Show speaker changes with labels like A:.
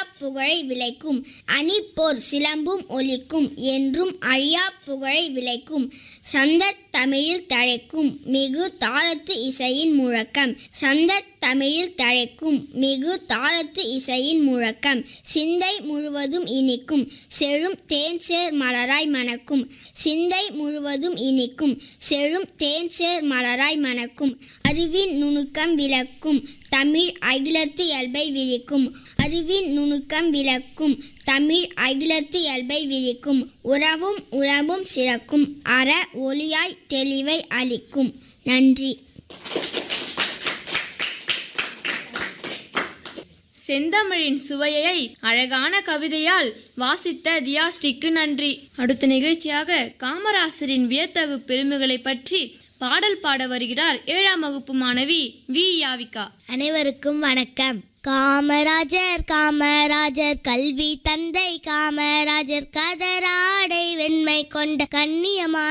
A: புகழை விளைக்கும் அணிப்போர் சிலம்பும் ஒலிக்கும் என்றும் அழியா புகழை விளைக்கும் சந்தத் தமிழில் தழைக்கும் மிகு தாளத்து இசையின் முழக்கம் சந்தத் தமிழில் தழைக்கும் மிகு தாளத்து இசையின் முழக்கம் சிந்தை முழுவதும் இனிக்கும் செழும் தேன் சேர் மலராய் மணக்கும் சிந்தை முழுவதும் இனிக்கும் செழும் தேன் சேர் மலராய் மணக்கும் அறிவின் நுணுக்கம் விளக்கும் தமிழ் அகிலத்து இயல்பை விரிக்கும் அறிவின் நுணுக்கம் விளக்கும் தமிழ் அகிலத்து இயல்பை விரிக்கும் உறவும் உறவும் சிறக்கும் அற ஒளியாய் தெளிவை அளிக்கும் நன்றி
B: செந்தமிழின் சுவையை அழகான கவிதையால் வாசித்த தியாஸ்டிக்கு நன்றி அடுத்த நிகழ்ச்சியாக காமராசரின் வியத்தகு பெருமைகளை பற்றி பாடல் பாட வருகிறார் ஏழாம் வகுப்பு மாணவி வி யாவிகா
A: அனைவருக்கும் வணக்கம் காமராஜர் காமராஜர் கல்வி தந்தை காமராஜர் கதராடை வெண்மை கொண்ட கண்ணியமான